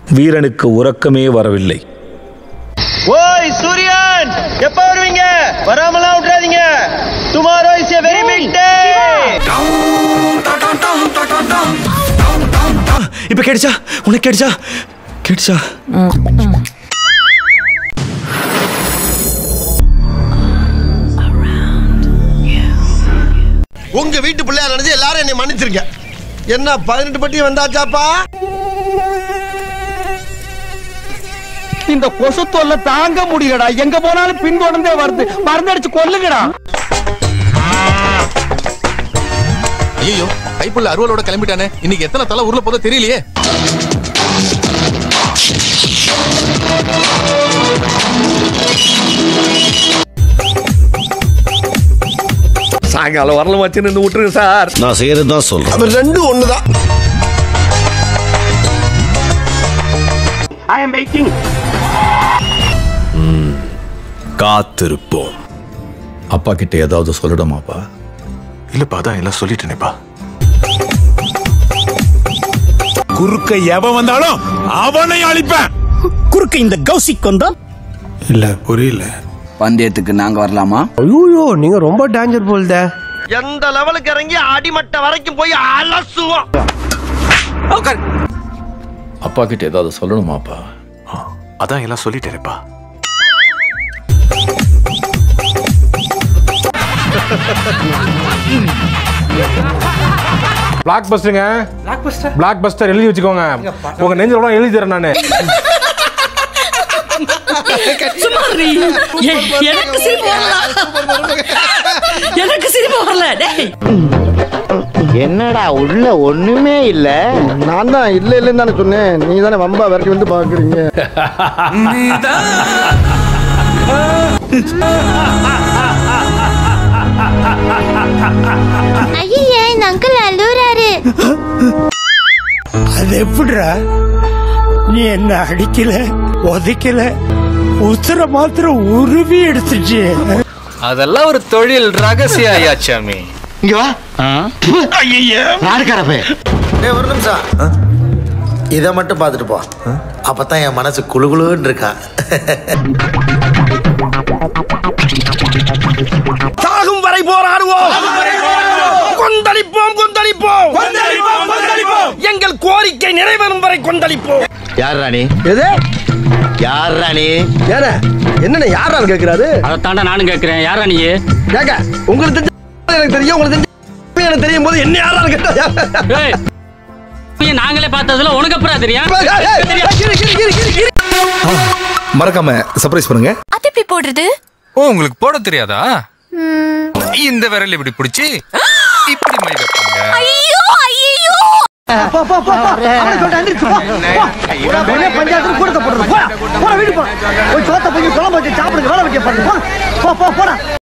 வீரனுக்கு உறக்கமே வரவில்லை ஓய் சூரியன் எப்ப வருவீங்க வராமலாம் விட்டுறாதீங்க tomorrow is a very big day இப்ப கேடுச்சா உனக்கு கேடுச்சா கேடுச்சா உங்க வீட்டு பிள்ளையா நினைச்சு எல்லாரும் என்னை மன்னிச்சிருங்க என்ன பதினெட்டு பட்டி வந்தாச்சாப்பா இந்த கொசு தொல்லை தாங்க முடியலடா எங்க போனாலும் பின்தொடர்ந்தே வருது மருந்தடிச்சு கொல்லுங்கடா ஐயோ கைப்புள்ள அருவலோட கிளம்பிட்டானே இன்னைக்கு எத்தனை தலை ஊர்ல போதோ தெரியலையே சாயங்காலம் வரல வச்சு நின்று விட்டுருங்க சார் நான் செய்யறது தான் சொல்றேன் அது ரெண்டும் ஒண்ணுதான் காத்திருப்போம் அப்பா கிட்ட ஏதாவது சொல்லணுமாப்பா இல்லப்பா அதான் எல்லாம் சொல்லிட்டேனேப்பா குறுக்க எவன் வந்தாலும் அவனை அழிப்பேன் குறுக்க இந்த கௌசிக் வந்தா இல்ல புரியல பந்தயத்துக்கு நாங்க வரலாமா ஐயோ நீங்க ரொம்ப டேஞ்சர் போல்தே எந்த லெவலுக்கு இறங்கி அடிமட்ட வரைக்கும் போய் அலசுவோம் அப்பா கிட்ட ஏதாவது சொல்லணுமாப்பா அதான் எல்லாம் சொல்லிட்டேனேப்பா பிளாக் பஸ்டருங்க பிளாக் பஸ்டர் எழுதி வச்சுக்கோங்க உங்க நெஞ்சில கூட எழுதி தரேன் நானு எனக்கு சிரிப்பு வரல எனக்கு சிரிப்பு வரல டேய் என்னடா உள்ள ஒண்ணுமே இல்ல நான் தான் இல்ல இல்லன்னு தானே சொன்னேன் நீங்க தானே வம்பா வரைக்கும் வந்து பாக்குறீங்க ஐயா இந்த அங்கிள் அழுறாரு அது எப்படிடா நீ என்ன அடிக்கல உதைக்கல உத்தர மாத்திரம் உருவி எடுத்துச்சு அதெல்லாம் ஒரு தொழில் ரகசிய ஐயாச்சாமி இங்க வா யாருக்காரப்பே டேய் ஒரு நிமிஷம் இதை மட்டும் பார்த்துட்டு போ அப்பதான் என் மனசு குளுகுளுன்னு இருக்கான் சாகும் வரை போராடுவோம் கொந்தளிப்போம் கொந்தளிப்போம் எங்கள் கோரிக்கை நிறைவேறும் வரை கொந்தளிப்போம் யார் ராணி எது யார் ராணி ஏன என்னண்ணே யார் ராணி கேக்குறாரு அதை தாண்டா நானும் கேட்கிறேன் யாரா நீ கேக்க உங்களுக்கு தெரிஞ்ச எனக்கு தெரியும் உங்களுக்கு தெரிஞ்ச எனக்கு தெரியும் போது என்ன யார் ராணி கேட்டா நாங்களே பார்த்ததுல உனக்கு அப்புறம் தெரியும் மறக்காம சர்ப்ரைஸ் பண்ணுங்க அது எப்படி போடுறது ஓ உங்களுக்கு போட தெரியாதா இந்த விரல் இப்படி பிடிச்சி இப்படி மை வைப்பாங்க ஐயோ ஐயோ போ போ போ போ அவனை சொல்லிட்டு அந்திரிச்சு போ போ உடனே பஞ்சாயத்து கூடத்தை போடுறது போடா போடா வீடு போ போய் சோத்த போய் குழம்பு வச்சு சாப்பிடுங்க வேலை வைக்க பாருங்க போ போ போ போடா